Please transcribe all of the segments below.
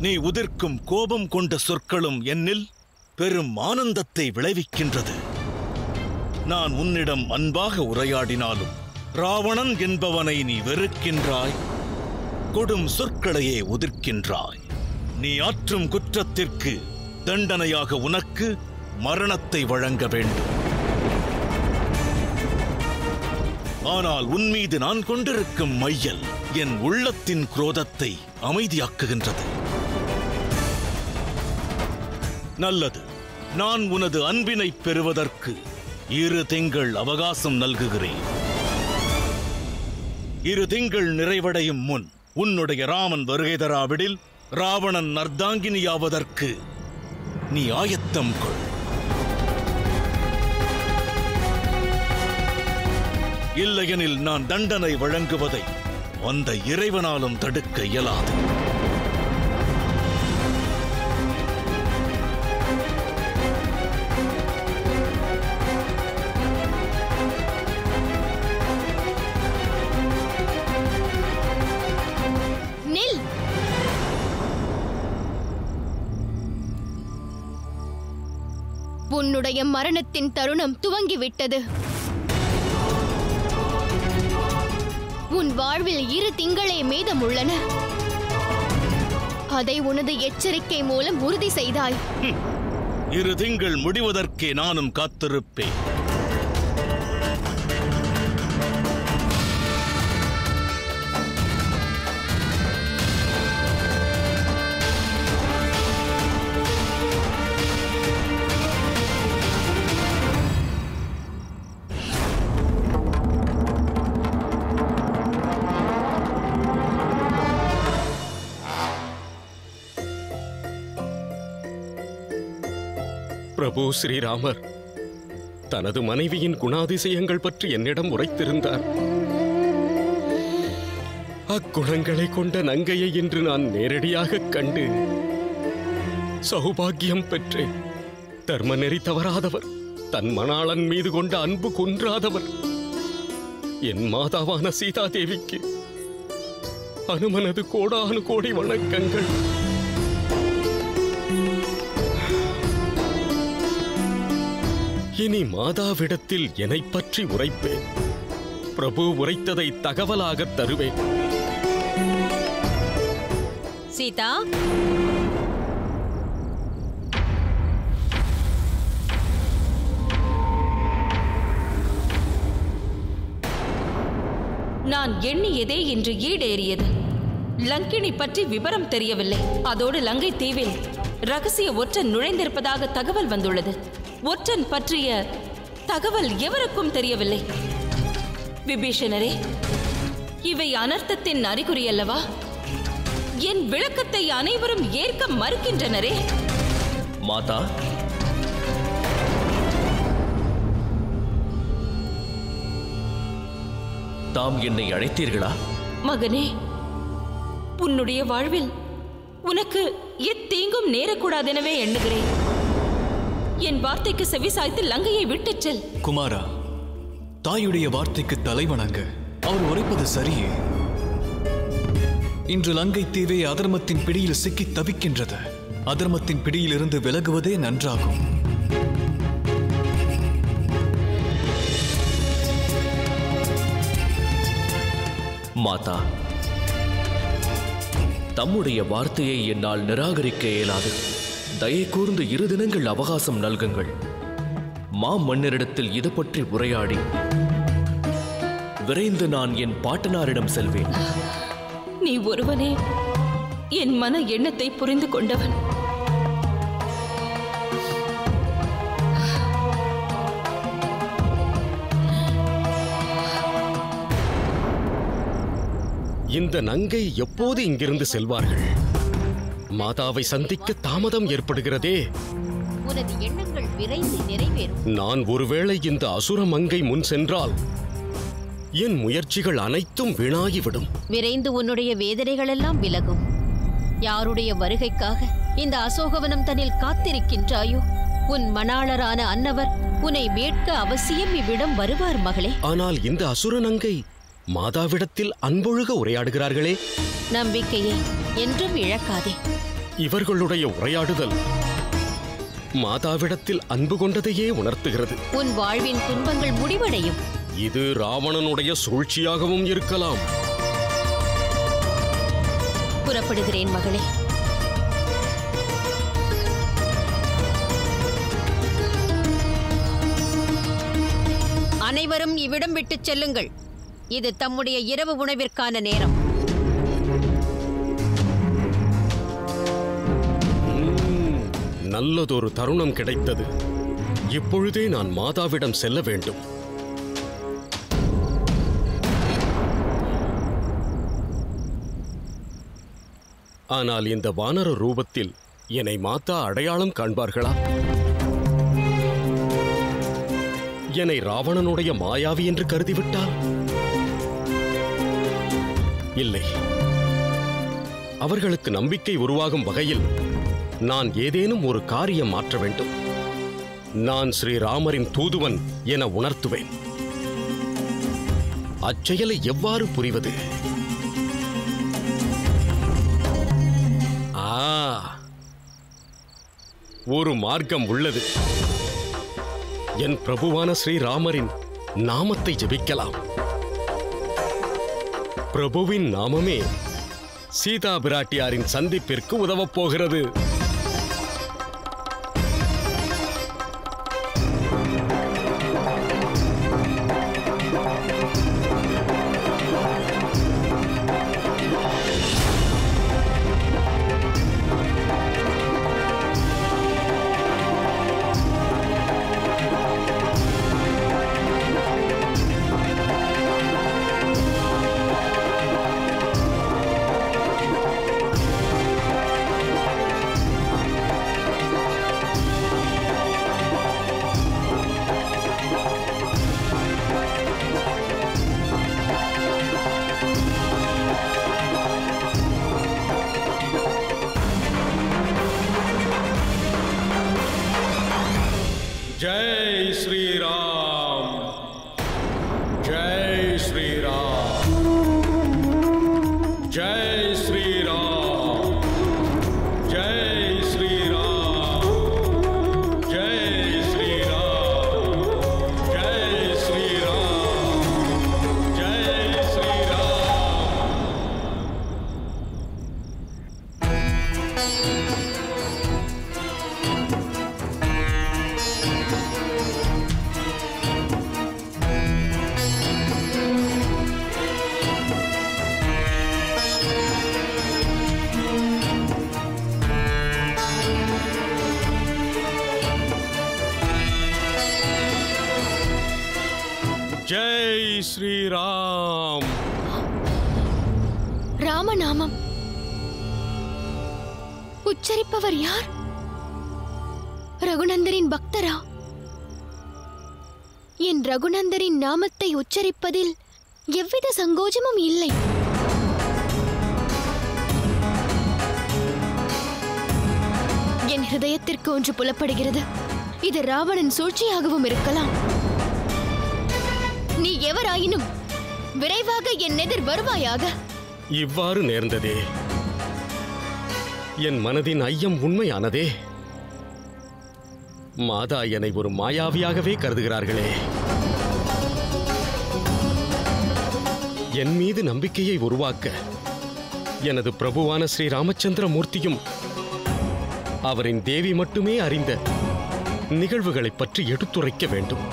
நீ உதிர்க்கும் கோபம் கொண்ட சொற்களும் என்னில் பெரும் ஆனந்தத்தை விளைவிக்கின்றது நான் உன்னிடம் அன்பாக உரையாடினாலும் ராவணன் என்பவனை நீ வெறுக்கின்றாய் கொடும் சொற்களையே உதிர்க்கின்றாய் நீ ஆற்றும் குற்றத்திற்கு தண்டனையாக உனக்கு மரணத்தை வழங்க வேண்டும் ஆனால் உன் மீது நான் கொண்டிருக்கும் மையல் என் உள்ளத்தின் குரோதத்தை அமைதியாக்குகின்றது நல்லது நான் உனது அன்பினை பெறுவதற்கு இரு திங்கள் அவகாசம் நல்குகிறேன் இரு திங்கள் நிறைவடையும் முன் உன்னுடைய ராமன் வருகை தராவிடில் ராவணன் நர்தாங்கினியாவதற்கு நீ ஆயத்தம் கொள் இல்லையெனில் நான் தண்டனை வழங்குவதை அந்த இறைவனாலும் தடுக்க இயலாது நில் உன்னுடைய மரணத்தின் தருணம் துவங்கிவிட்டது உன் வாழ்வில் இரு திங்களே மீதமுள்ளன அதை உனது எச்சரிக்கை மூலம் உறுதி செய்தாய் இரு திங்கள் முடிவதற்கே நானும் காத்திருப்பேன் பிரபு ஸ்ரீராமர் தனது மனைவியின் குணாதிசயங்கள் பற்றி என்னிடம் உரைத்திருந்தார் அக்குணங்களை கொண்ட நங்கையை இன்று நான் நேரடியாகக் கண்டு சௌபாக்கியம் பெற்றேன் தர்ம நெறி தவறாதவர் தன் மணாளன் மீது கொண்ட அன்பு குன்றாதவர் என் மாதாவான சீதாதேவிக்கு அனுமனது கோடானு கோடி வணக்கங்கள் இனி மாதாவிடத்தில் என்னைப் பற்றி உரைப்பேன் பிரபு உரைத்ததை தகவலாகத் தருவேன் சீதா நான் எண்ணியதே இன்று ஈடேறியது லங்கினி பற்றி விவரம் தெரியவில்லை அதோடு லங்கை தீவில் ரகசிய ஒற்றன் நுழைந்திருப்பதாக தகவல் வந்துள்ளது ஒற்றன் பற்றிய தகவல் எவருக்கும் தெரியவில்லை விபீஷணரே இவை அனர்த்தத்தின் அறிகுறி அல்லவா என் விளக்கத்தை அனைவரும் ஏற்க மறுக்கின்றனரே மாதா தாம் என்னை அழைத்தீர்களா மகனே உன்னுடைய வாழ்வில் உனக்கு எத்தீங்கும் நேரக்கூடாதெனவே எண்ணுகிறேன் என் வார்த்தைக்கு செவிசாய்த்து லங்கையை விட்டுச் செல் குமாரா தாயுடைய வார்த்தைக்கு தலைவணங்க அவர் உரைப்பது சரியே இன்று லங்கை தீவே அதர்மத்தின் பிடியில் சிக்கி தவிக்கின்றது அதர்மத்தின் பிடியிலிருந்து விலகுவதே நன்றாகும் மாதா தம்முடைய வார்த்தையை என்னால் நிராகரிக்க இயலாது தயை கூர்ந்து இரு தினங்கள் அவகாசம் நல்குங்கள் மா மன்னரிடத்தில் இது பற்றி உரையாடி விரைந்து நான் என் பாட்டனாரிடம் செல்வேன் நீ ஒருவனே என் மன எண்ணத்தை புரிந்து கொண்டவன் இந்த நங்கை எப்போது இங்கிருந்து செல்வார்கள் மாதாவை சந்திக்க தாமதம் ஏற்படுகிறதே உனது எண்ணங்கள் விரைந்து நிறைவேறும் நான் ஒருவேளை இந்த அசுர மங்கை முன் சென்றால் என் முயற்சிகள் அனைத்தும் வீணாகிவிடும் விரைந்து உன்னுடைய வேதனைகளெல்லாம் விலகும் யாருடைய வருகைக்காக இந்த அசோகவனம் தன்னில் காத்திருக்கின்றாயோ உன் மணாளரான அன்னவர் உன்னை மீட்க அவசியம் இவ்விடம் வருவார் மகளே ஆனால் இந்த அசுர நங்கை மாதாவிடத்தில் அன்பொழுக உரையாடுகிறார்களே நம்பிக்கையை என்றும் இழக்காதே இவர்களுடைய உரையாடுதல் மாதாவிடத்தில் அன்பு கொண்டதையே உணர்த்துகிறது உன் வாழ்வின் துன்பங்கள் முடிவடையும் இது ராவணனுடைய சூழ்ச்சியாகவும் இருக்கலாம் புறப்படுகிறேன் மகளே அனைவரும் இவ்விடம் விட்டுச் செல்லுங்கள் இது தம்முடைய இரவு உணவிற்கான நேரம் நல்லதொரு தருணம் கிடைத்தது இப்பொழுதே நான் மாதாவிடம் செல்ல வேண்டும் ஆனால் இந்த வானர ரூபத்தில் என்னை மாதா அடையாளம் காண்பார்களா என்னை ராவணனுடைய மாயாவி என்று கருதிவிட்டால் இல்லை அவர்களுக்கு நம்பிக்கை உருவாகும் வகையில் நான் ஏதேனும் ஒரு காரியம் மாற்ற வேண்டும் நான் ஸ்ரீராமரின் தூதுவன் என உணர்த்துவேன் அச்செயலை எவ்வாறு புரிவது ஆ ஒரு மார்க்கம் உள்ளது என் பிரபுவான ஸ்ரீராமரின் நாமத்தை ஜெபிக்கலாம் பிரபுவின் நாமமே சீதா பிராட்டியாரின் சந்திப்பிற்கு உதவப் போகிறது जय श्री राम जय श्री राम जय श्री राम जय श्री राम जय श्री राम जय श्री राम जय श्री राम जय श्री राम ராமநாமம் உச்சரிப்பவர் யார் ரகுநந்தரின் பக்தரா என் ரகுநந்தரின் நாமத்தை உச்சரிப்பதில் எவ்வித சங்கோஜமும் இல்லை என் ஹிருதயத்திற்கு ஒன்று புலப்படுகிறது இது ராவணன் சூழ்ச்சியாகவும் இருக்கலாம் நீ எவராயினும் விரைவாக என் எதிர் வருவாயாக இவ்வாறு நேர்ந்ததே என் மனதின் ஐயம் உண்மையானதே மாதா என்னை ஒரு மாயாவியாகவே கருதுகிறார்களே என் மீது நம்பிக்கையை உருவாக்க எனது பிரபுவான ஸ்ரீ ராமச்சந்திர மூர்த்தியும் அவரின் தேவி மட்டுமே அறிந்த நிகழ்வுகளைப் பற்றி எடுத்துரைக்க வேண்டும்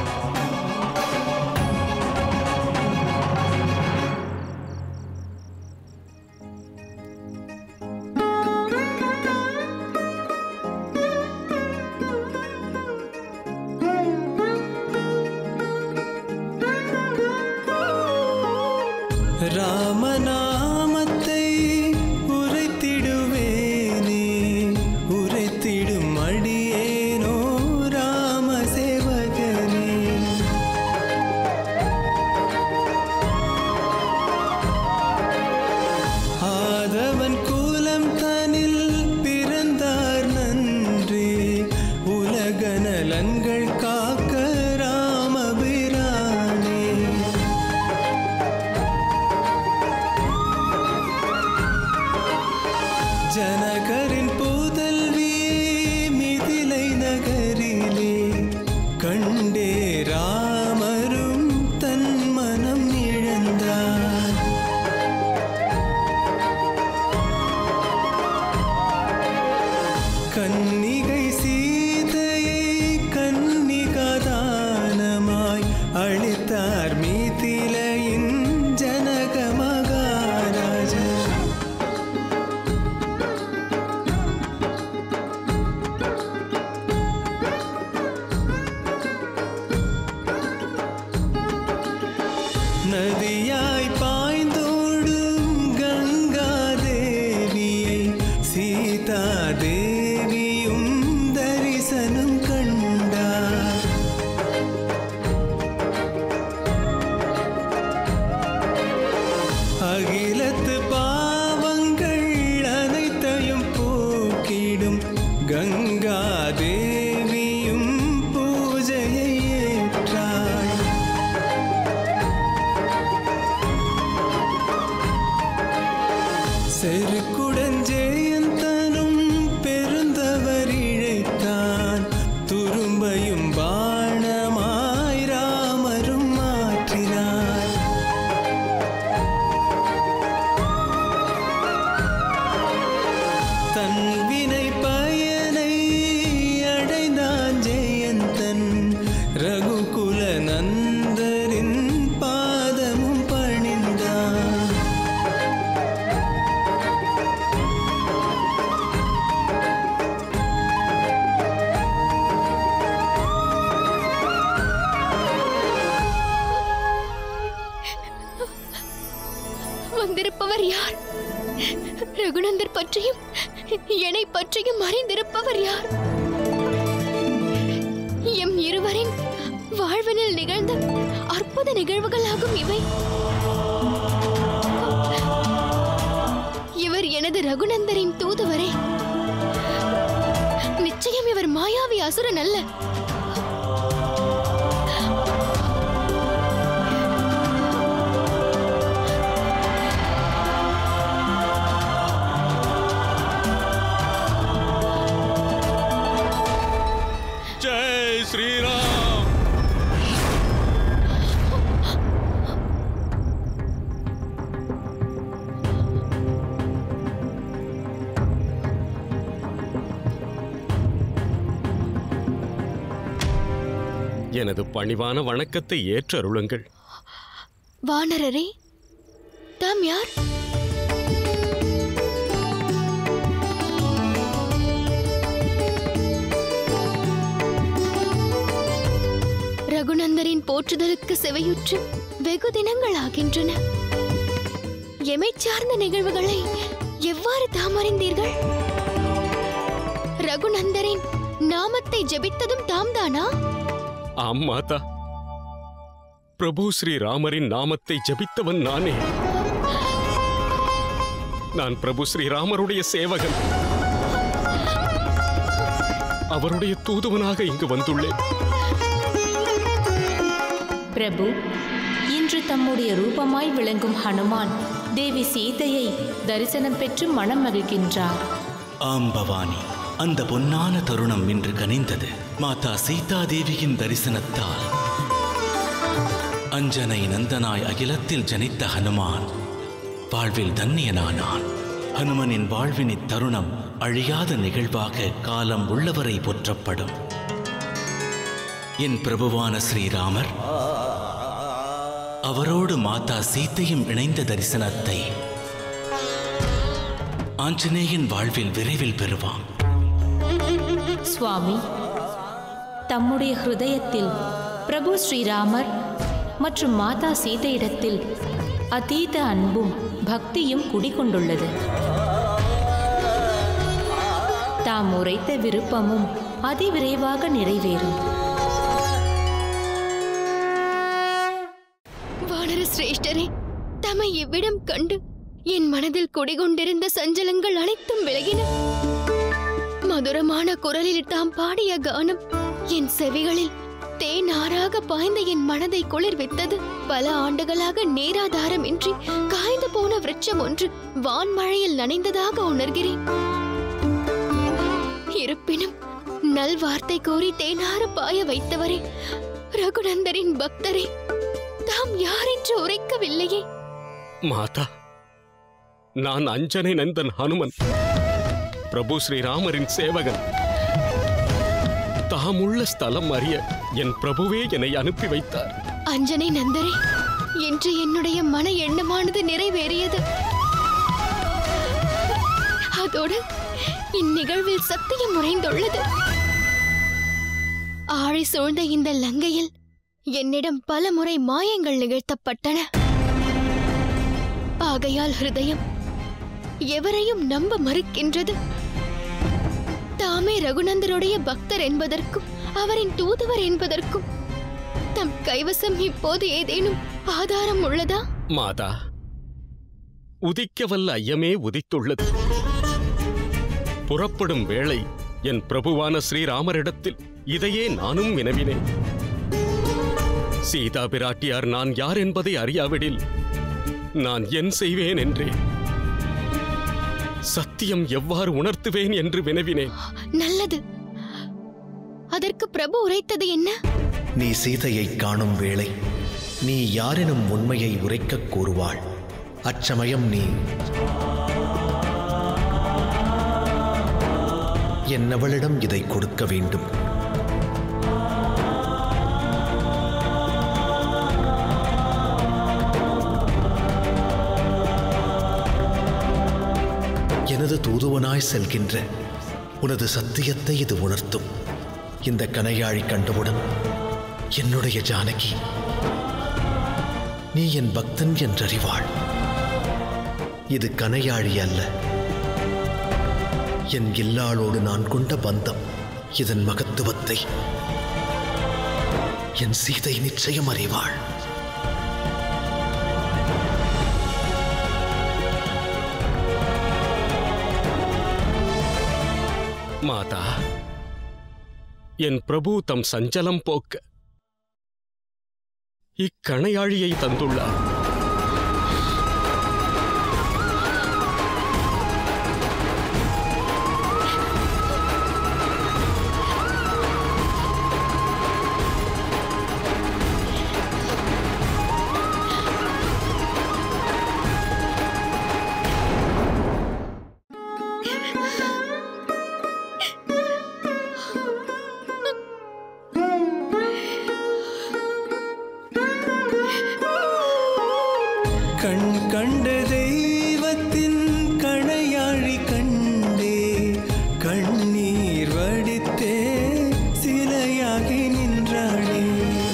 ராமநாமத்தை உரைத்திடுவேனே உரைத்திடும் அடியேனோ ராம சேவகனே கன்னிகை சீதையை கன்னிகாதானமாய் அளித்தார் மீதிலையின் ஜனக மகாராஜா நதியாய் பாய்ந்தோடும் கங்கா தேவியை சீதா தேவியும் தரிசனம் கண்டார் அகிலத்து பாவங்கள் அனைத்தையும் போக்கிடும் கங்கா தேவியும் பூஜையை ஏற்றாள் செருக்குடஞ்சேயந்தனும் பெருந்தவர் இழைத்தான் துரும்பையும் பாணமாய் ராமரும் மாற்றினார் தன் வினை பயனை அடைந்தான் ஜெயந்தன் ரகுகுல நந்தரின் பாதமும் பணிந்தான் வந்திருப்பவர் யார் ரகுநந்தர் பற்றியும் என்னை பற்றியும் அறிந்திருப்பவர் யார் எம் இருவரின் வாழ்வினில் நிகழ்ந்த அற்புத நிகழ்வுகளாகும் இவை இவர் எனது ரகுநந்தரின் தூதுவரே நிச்சயம் இவர் மாயாவி அசுரன் அல்ல ஜெய் ஸ்ரீராம் எனது பணிவான வணக்கத்தை ஏற்றருளுங்கள் வானரரே தாம் யார் ரகுநந்தரின் போற்றுதலுக்கு செவையுற்று வெகு தினங்கள் ஆகின்றன எமைச் சார்ந்த நிகழ்வுகளை எவ்வாறு தாம் அறிந்தீர்கள் ரகுநந்தரின் நாமத்தை ஜெபித்ததும் தாம்தானா ஆம் மாதா பிரபு ஸ்ரீ ராமரின் நாமத்தை ஜபித்தவன் நானே நான் பிரபு ஸ்ரீ ராமருடைய சேவகன் அவருடைய தூதுவனாக இங்கு வந்துள்ளேன் பிரபு இன்று தம்முடைய ரூபமாய் விளங்கும் ஹனுமான் தேவி சீதையை தரிசனம் பெற்று மனம் மகிழ்கின்றார் ஆம் பவானி அந்த பொன்னான தருணம் இன்று கனிந்தது மாதா சீதாதேவியின் தரிசனத்தால் அஞ்சனை நந்தனாய் அகிலத்தில் ஜனித்த ஹனுமான் வாழ்வில் தன்னியனானான் ஹனுமனின் வாழ்வின் இத்தருணம் அழியாத நிகழ்வாக காலம் உள்ளவரை போற்றப்படும் என் பிரபுவான ஸ்ரீராமர் அவரோடு மாதா சீத்தையும் இணைந்த தரிசனத்தை ஆஞ்சநேயன் வாழ்வில் விரைவில் பெறுவான் சுவாமி தம்முடைய ஹிருதயத்தில் பிரபு ஸ்ரீராமர் மற்றும் மாதா சீதையிடத்தில் அதீத அன்பும் பக்தியும் குடிகொண்டுள்ளது தாம் உரைத்த விருப்பமும் அதிவிரைவாக நிறைவேறும் வானர சிரேஷ்டரே தம்மை இவ்விடம் கண்டு என் மனதில் குடிகொண்டிருந்த சஞ்சலங்கள் அனைத்தும் விலகின மதுரமான குரலில் தாம் பாடிய கானம் என் செவிகளில் தேனாராக பாய்ந்த என் மனதை குளிர்வித்தது பல ஆண்டுகளாக நேராதாரமின்றி காய்ந்து போன விருட்சம் ஒன்று வான்மழையில் நனைந்ததாக உணர்கிறேன் இருப்பினும் நல்வார்த்தை கோரி தேனார பாய வைத்தவரே ரகுநந்தரின் பக்தரே தாம் யாரென்று உரைக்கவில்லையே மாதா நான் அஞ்சனை நந்தன் ஹனுமன் பிரபு ஸ்ரீராமரின் சேவகன் தாமுள்ள ஸ்தலம் அறிய என் பிரபுவே என்னை அனுப்பி வைத்தார் அஞ்சனை நந்தரே இன்று என்னுடைய மன எண்ணமானது நிறைவேறியது அதோடு இந்நிகழ்வில் சத்தியம் உறைந்துள்ளது ஆழி சூழ்ந்த இந்த லங்கையில் என்னிடம் பல முறை மாயங்கள் நிகழ்த்தப்பட்டன ஆகையால் ஹிருதயம் எவரையும் நம்ப மறுக்கின்றது தாமே ரகுநந்தருடைய பக்தர் என்பதற்கும் அவரின் தூதுவர் என்பதற்கும் தம் கைவசம் இப்போது ஏதேனும் ஆதாரம் உள்ளதா மாதா உதிக்கவல்ல ஐயமே உதித்துள்ளது புறப்படும் வேளை என் பிரபுவான ஸ்ரீராமரிடத்தில் இதையே நானும் வினவினேன் சீதா பிராட்டியார் நான் யார் என்பதை அறியாவிடில் நான் என் செய்வேன் என்றேன் சத்தியம் எவ்வாறு உணர்த்துவேன் என்று வினவினேன் நல்லது அதற்கு பிரபு உரைத்தது என்ன நீ சீதையை காணும் வேளை நீ யாரெனும் உண்மையை உரைக்கக் கூறுவாள் அச்சமயம் நீ என்னவளிடம் இதை கொடுக்க வேண்டும் எனது தூதுவனாய் செல்கின்ற உனது சத்தியத்தை இது உணர்த்தும் இந்த கனையாழி கண்டவுடன் என்னுடைய ஜானகி நீ என் பக்தன் என்றறிவாள் இது கனையாழி அல்ல என் இல்லாளோடு நான் கொண்ட பந்தம் இதன் மகத்துவத்தை என் சீதை நிச்சயம் அறிவாள் மாதா என் பிரபு தம் சஞ்சலம் போக்க இக்கணையாழியை தந்துள்ளார் கண் கண்ட தெய்வத்தின் கணையாழி கண்டே கண்ணீர் வடித்தே சிலையாகி நின்றாளே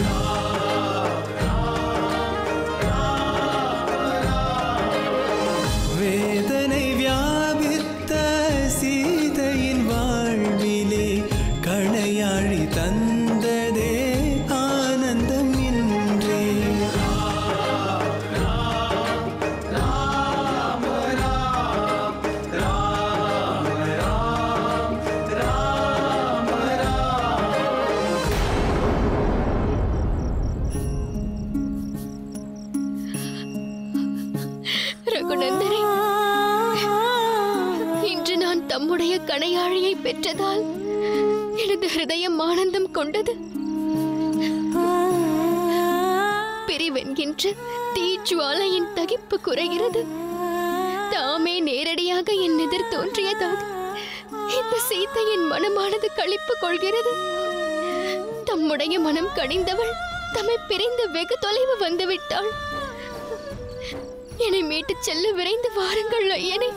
வேதனை வியாபித்த சீதையின் வாழ்விலே கணையாழி தந்ததே ஆனந்தம் இன்றே ரகுநந்தரே இன்று நான் தம்முடைய கணையாழியை பெற்றதால் எனது ஹிருதயம் ஆனந்தம் கொண்டது பிரிவென்கின்ற தீஜ்வாலையின் தகிப்பு குறைகிறது தாமே நேரடியாக என் எதிர் தோன்றியதாக இந்த சீத்தையின் மனமானது களிப்பு கொள்கிறது தம்முடைய மனம் கனிந்தவள் தம்மை பிரிந்து வெகு தொலைவு வந்துவிட்டாள் என்னை மீட்டுச் செல்ல விரைந்து வாருங்கள் ஐயனே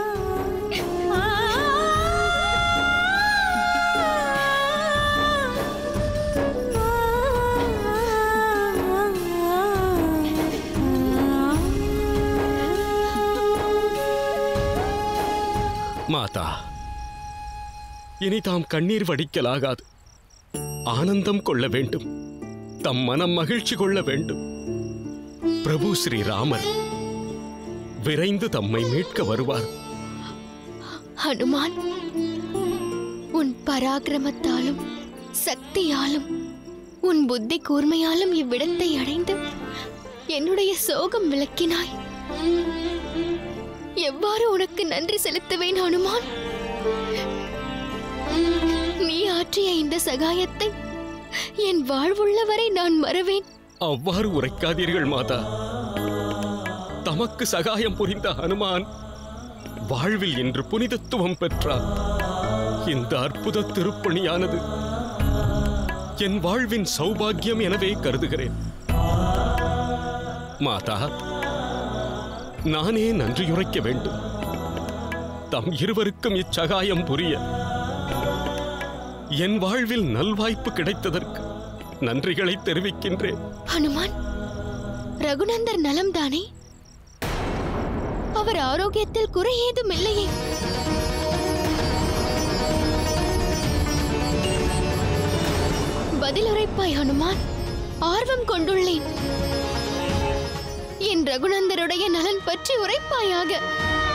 மாதா இனி தாம் கண்ணீர் வடிக்கலாகாது ஆனந்தம் கொள்ள வேண்டும் தம் மனம் மகிழ்ச்சி கொள்ள வேண்டும் பிரபு ஸ்ரீராமர் விரைந்து தம்மை மீட்க வருவார் ஹனுமான் உன் பராக்கிரமத்தாலும் சக்தியாலும் உன் புத்தி கூர்மையாலும் இவ்விடத்தை அடைந்து என்னுடைய சோகம் விளக்கினாய் எவ்வாறு உனக்கு நன்றி செலுத்துவேன் ஹனுமான் நீ ஆற்றிய இந்த சகாயத்தை என் வாழ்வுள்ளவரை நான் மறவேன் அவ்வாறு உரைக்காதீர்கள் மாதா தமக்கு சகாயம் புரிந்த ஹனுமான் வாழ்வில் இன்று புனிதத்துவம் பெற்றார் இந்த அற்புத திருப்பணியானது என் வாழ்வின் சௌபாக்கியம் எனவே கருதுகிறேன் மாதா நானே நன்றியுரைக்க வேண்டும் தம் இருவருக்கும் இச்சகாயம் புரிய என் வாழ்வில் நல்வாய்ப்பு கிடைத்ததற்கு நன்றிகளை தெரிவிக்கின்றேன் ஹனுமான் ரகுநந்தர் நலம்தானே அவர் ஆரோக்கியத்தில் குறை ஏதும் இல்லையே பதிலுரைப்பாய் ஹனுமான் ஆர்வம் கொண்டுள்ளேன் என் ரகுநந்தருடைய நலன் பற்றி உரைப்பாயாக